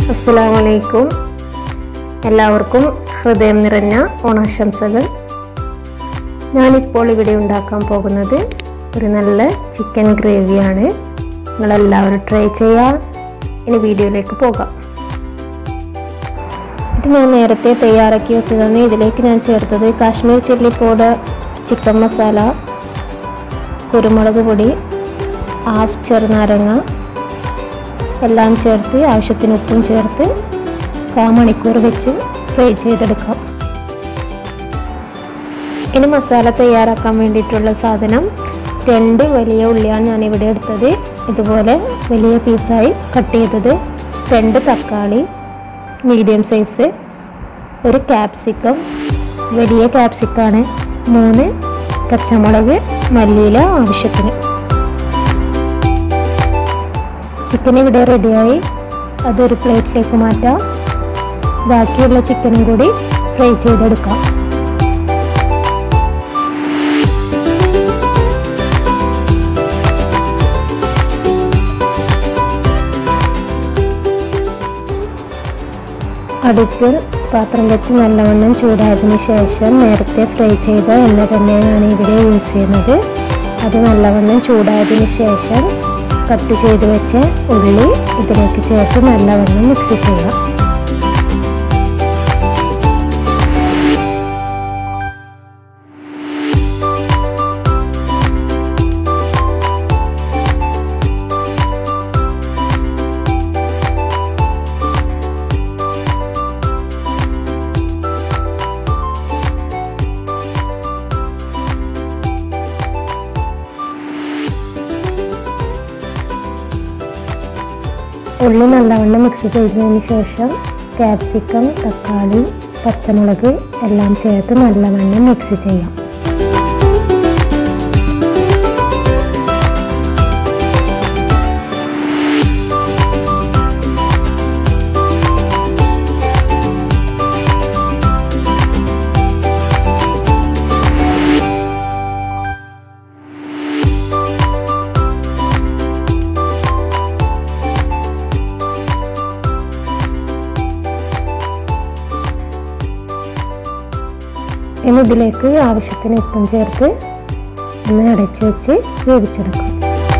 അസ്സലാമലൈക്കും എല്ലാവർക്കും ഹൃദയം നിറഞ്ഞ ഓണാശംസകൾ ഞാനിപ്പോൾ ഇവിടെ ഉണ്ടാക്കാൻ പോകുന്നത് ഒരു നല്ല ചിക്കൻ ഗ്രേവിയാണ് നിങ്ങളെല്ലാവരും ട്രൈ ചെയ്യാം ഇനി വീഡിയോയിലേക്ക് പോകാം ഇത് ഞാൻ നേരത്തെ തയ്യാറാക്കി വെച്ചതാണ് ഇതിലേക്ക് ഞാൻ ചേർത്തത് Kashmir chilli powder chicken masala കുരുമുളക് പൊടി ഹാഫ് ചെറുനാരങ്ങ എല്ലാം ചേർത്ത് ആവശ്യത്തിന് ഉപ്പും ചേർത്ത് കാ മണിക്കൂർ വെച്ച് ഫ്രൈ ചെയ്തെടുക്കാം ഇനി മസാല തയ്യാറാക്കാൻ വേണ്ടിയിട്ടുള്ള സാധനം രണ്ട് വലിയ ഉള്ളിയാണ് ഞാൻ ഇവിടെ എടുത്തത് ഇതുപോലെ വലിയ പീസായി കട്ട് ചെയ്തത് രണ്ട് തക്കാളി മീഡിയം സൈസ് ഒരു ക്യാപ്സിക്കം വലിയ ക്യാപ്സിക്കാണ് മൂന്ന് പച്ചമുളക് മല്ലിയില ആവശ്യത്തിന് ചിക്കൻ ഇവിടെ റെഡിയായി അതൊരു പ്ലേറ്റിലേക്ക് മാറ്റാം ബാക്കിയുള്ള ചിക്കനും കൂടി ഫ്രൈ ചെയ്തെടുക്കാം അടുപ്പിൽ പാത്രം വെച്ച് നല്ലവണ്ണം ചൂടായതിനു ശേഷം നേരത്തെ ഫ്രൈ ചെയ്ത എണ്ണ തന്നെയാണ് ഇവിടെ യൂസ് ചെയ്യുന്നത് അത് നല്ലവണ്ണം ചൂടായതിനു ശേഷം കട്ട് ചെയ്ത് വെച്ച ഉള്ളി ഇതിലേക്ക് ചേർത്ത് നല്ലവണ്ണം മിക്സ് ചെയ്യാം ഉള്ളി നല്ലവണ്ണം മിക്സ് ചെയ്തതിന് ശേഷം ക്യാപ്സിക്കം തക്കാളി പച്ചമുളക് എല്ലാം ചേർത്ത് നല്ലവണ്ണം മിക്സ് ചെയ്യാം ഇനി ഇതിലേക്ക് ആവശ്യത്തിന് ഉപ്പും ചേർത്ത് ഒന്ന് അടച്ച് വെച്ച് വേവിച്ചെടുക്കാം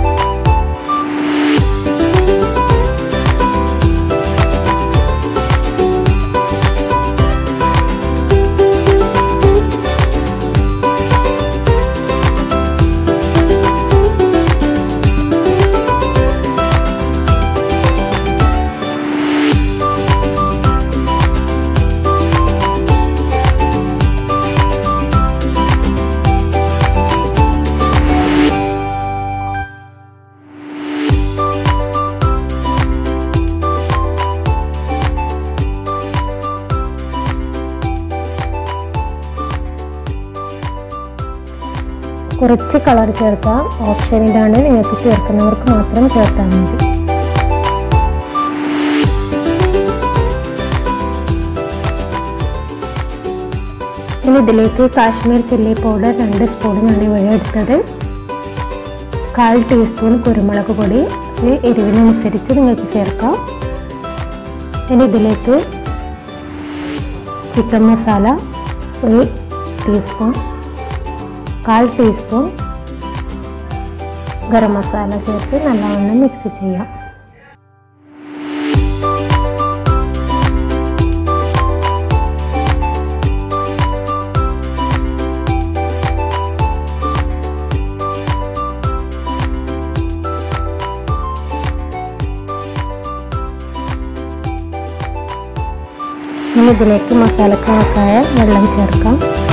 കുറച്ച് കളർ ചേർക്കാം ഓപ്ഷനിലാണ് നിങ്ങൾക്ക് ചേർക്കുന്നവർക്ക് മാത്രം ചേർത്താൽ മതി ഇനി ഇതിലേക്ക് കാശ്മീർ ചില്ലി പൗഡർ രണ്ട് സ്പൂണാണ് ഇവിടെ എടുത്തത് കാൽ ടീസ്പൂൺ കുരുമുളക് പൊടി ഇത് എരിവിനനുസരിച്ച് നിങ്ങൾക്ക് ചേർക്കാം ഇനി ഇതിലേക്ക് ചിക്കൻ മസാല ഒരു ടീസ്പൂൺ കാൽ ടീസ്പൂൺ ഗരം മസാല ചേർത്ത് നല്ലവണ്ണം മിക്സ് ചെയ്യാം ഇനി ഇതിലേക്ക് മസാലക്കണക്കായ വെള്ളം ചേർക്കാം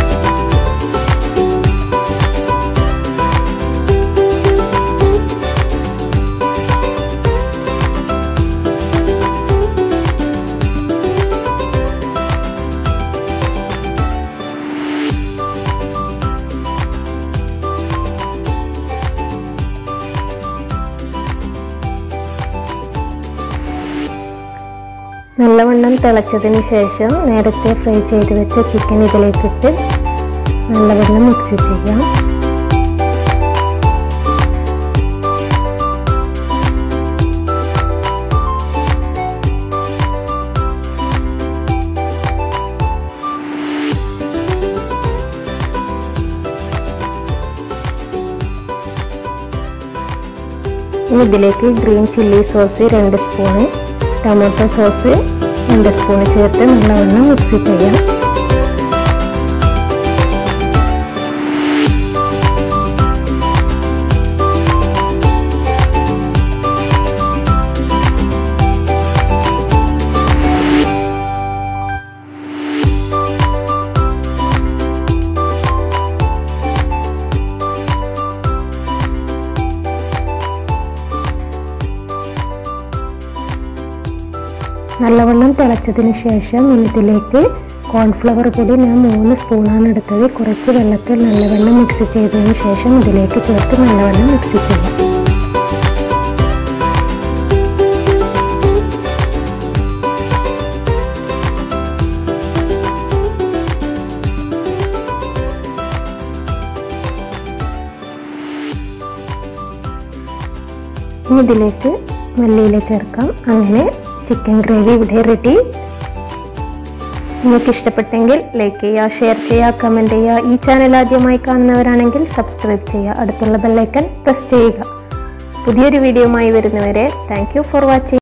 നല്ലവണ്ണം തിളച്ചതിന് ശേഷം നേരത്തെ ഫ്രൈ ചെയ്ത് വെച്ച ചിക്കൻ ഇതിലേക്കിട്ട് നല്ലവണ്ണം മിക്സ് ചെയ്യാം ഇനി ഇതിലേക്ക് ഗ്രീൻ ചില്ലി സോസ് രണ്ട് സ്പൂണ് ടൊമാറ്റോ സോസ് രണ്ട് സ്പൂണ് ചേർത്ത് നല്ലവണ്ണം മിക്സ് ചെയ്യാം നല്ലവണ്ണം തിളച്ചതിന് ശേഷം ഇതിലേക്ക് കോൺഫ്ലവർ പൊടി ഞാൻ മൂന്ന് സ്പൂണാണ് എടുത്തത് കുറച്ച് വെള്ളത്തിൽ നല്ലവണ്ണം മിക്സ് ചെയ്തതിന് ശേഷം ഇതിലേക്ക് ചേർത്ത് നല്ലവണ്ണം മിക്സ് ചെയ്യാം ഇനി ഇതിലേക്ക് മല്ലിയില ചേർക്കാം അങ്ങനെ ചിക്കൻ ഗ്രേവി ഇവിടെ റെഡി നിങ്ങൾക്ക് ഇഷ്ടപ്പെട്ടെങ്കിൽ ലൈക്ക് ചെയ്യുക ഷെയർ ചെയ്യുക കമൻറ്റ് ചെയ്യുക ഈ ചാനൽ ആദ്യമായി കാണുന്നവരാണെങ്കിൽ സബ്സ്ക്രൈബ് ചെയ്യുക അടുത്തുള്ള ബെല്ലൈക്കൻ പ്രസ് ചെയ്യുക പുതിയൊരു വീഡിയോയുമായി വരുന്നവരെ താങ്ക് യു ഫോർ വാച്ചിങ്